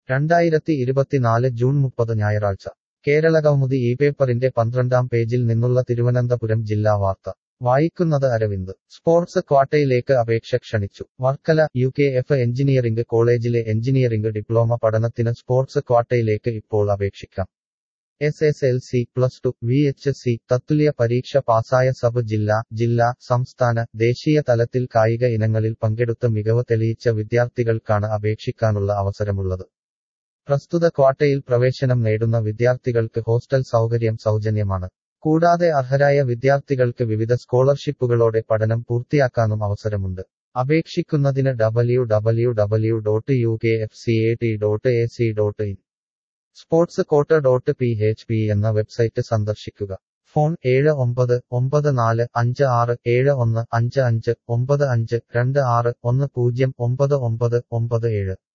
രണ്ടായിരത്തി ഇരുപത്തിനാല് ജൂൺ മുപ്പത് ഞായറാഴ്ച കേരളകൗമുദി ഈ പേപ്പറിന്റെ പന്ത്രണ്ടാം പേജിൽ നിന്നുള്ള തിരുവനന്തപുരം ജില്ലാ വാർത്ത വായിക്കുന്നത് അരവിന്ദ് സ്പോർട്സ് ക്വാട്ടയിലേക്ക് അപേക്ഷ ക്ഷണിച്ചു Varkala U K F engineering കോളേജിലെ എഞ്ചിനീയറിംഗ് ഡിപ്ലോമ പഠനത്തിന് സ്പോർട്സ് ക്വാട്ടയിലേക്ക് ഇപ്പോൾ അപേക്ഷിക്കാം S S L C plus two V H C തത്തുല്യ പരീക്ഷ പാസായ സബ് ജില്ലാ ജില്ലാ സംസ്ഥാന ദേശീയ തലത്തിൽ കായിക ഇനങ്ങളിൽ പങ്കെടുത്ത് മികവ് തെളിയിച്ച വിദ്യാർത്ഥികൾക്കാണ് അപേക്ഷിക്കാനുള്ള അവസരമുള്ളത് പ്രസ്തുത ക്വാട്ടയിൽ പ്രവേശനം നേടുന്ന വിദ്യാർത്ഥികൾക്ക് ഹോസ്റ്റൽ സൗകര്യം സൗജന്യമാണ് കൂടാതെ അർഹരായ വിദ്യാർത്ഥികൾക്ക് വിവിധ സ്കോളർഷിപ്പുകളോടെ പഠനം പൂർത്തിയാക്കാനും അവസരമുണ്ട് അപേക്ഷിക്കുന്നതിന് W W W dot U K F C A T dot A C dot in sports quota dot P H P എന്ന വെബ്സൈറ്റ് സന്ദർശിക്കുക ഫോൺ ഏഴ് ഒമ്പത് ഒമ്പത് നാല് അഞ്ച് ആറ് ഏഴ് ഒന്ന് അഞ്ച് അഞ്ച് ഒമ്പത് അഞ്ച് രണ്ട് ആറ് ഒന്ന് പൂജ്യം ഒമ്പത് ഒമ്പത് ഒമ്പത് ഏഴ്